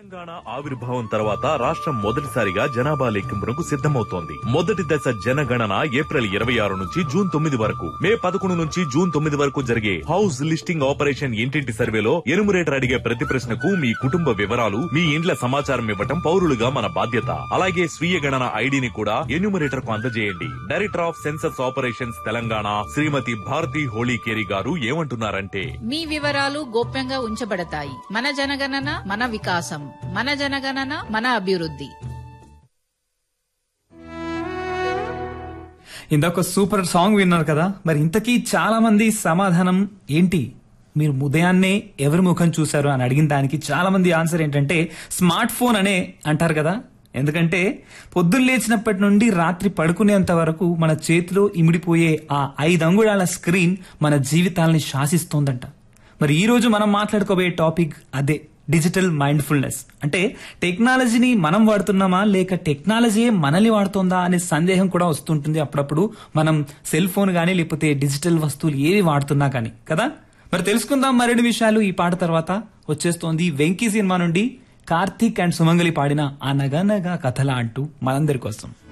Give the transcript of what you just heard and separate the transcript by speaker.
Speaker 1: తెలంగాణ ఆవిర్భావం తర్వాత రాష్ట్రం మొదటిసారిగా జనాభా లెక్కింపునకు సిద్ధమవుతోంది మొదటి దశ జనగణన ఏప్రిల్ ఇరవై ఆరు నుంచి జూన్ తొమ్మిది వరకు మే పదకొండు నుంచి జూన్ తొమ్మిది వరకు జరిగే హౌస్ లిస్టింగ్ ఆపరేషన్ ఇంటింటి సర్వేలో ఎనుమరేటర్ అడిగే ప్రతి ప్రశ్నకు మీ కుటుంబ వివరాలు మీ ఇండ్ల సమాచారం ఇవ్వటం పౌరులుగా మన బాధ్యత అలాగే స్వీయ గణన ఐడిని కూడా ఎన్యూమరేటర్ కు అందజేయండి director of census operations Telangana Shrimati Bharati Holikeri garu ఏమంటున్నారంటే
Speaker 2: మీ వివరాలు గోప్యంగా ఉంచబడతాయి మన జనగణన మన వికాసం మన జనగణన మన అభివృద్ధి
Speaker 3: ఇందాక సూపర్ సాంగ్ విన్నారు కదా మరి ఇంతకీ చాలా మంది సమాధానం ఏంటి మీరు ఉదయాన్నే ఎవరి ముఖం చూశారు అని అడిగిన దానికి చాలా మంది ఆన్సర్ ఏంటంటే స్మార్ట్ ఫోన్ అనే అంటారు కదా ఎందుకంటే పొద్దున్న లేచినప్పటి నుండి రాత్రి పడుకునేంత వరకు మన చేతిలో ఇమిడిపోయే ఆ ఐదు అంగుళాల స్క్రీన్ మన జీవితాల్ని శాసిస్తోందంట మరి ఈ రోజు మనం మాట్లాడుకోబోయే టాపిక్ అదే డిజిటల్ మైండ్ఫుల్నెస్ అంటే టెక్నాలజీని మనం వాడుతున్నామా లేక టెక్నాలజీ మనల్ని వాడుతుందా అనే సందేహం కూడా వస్తుంటుంది అప్పుడప్పుడు మనం సెల్ ఫోన్ గానీ లేకపోతే డిజిటల్ వస్తువులు ఏవి వాడుతున్నా కానీ కదా మరి తెలుసుకుందాం మరిన్ని విషయాలు ఈ పాట తర్వాత వచ్చేస్తోంది వెంకీ సినిమా నుండి కార్తీక్ అండ్ సుమంగలి పాడిన ఆ నగనగా కథల అంటూ మనందరి కోసం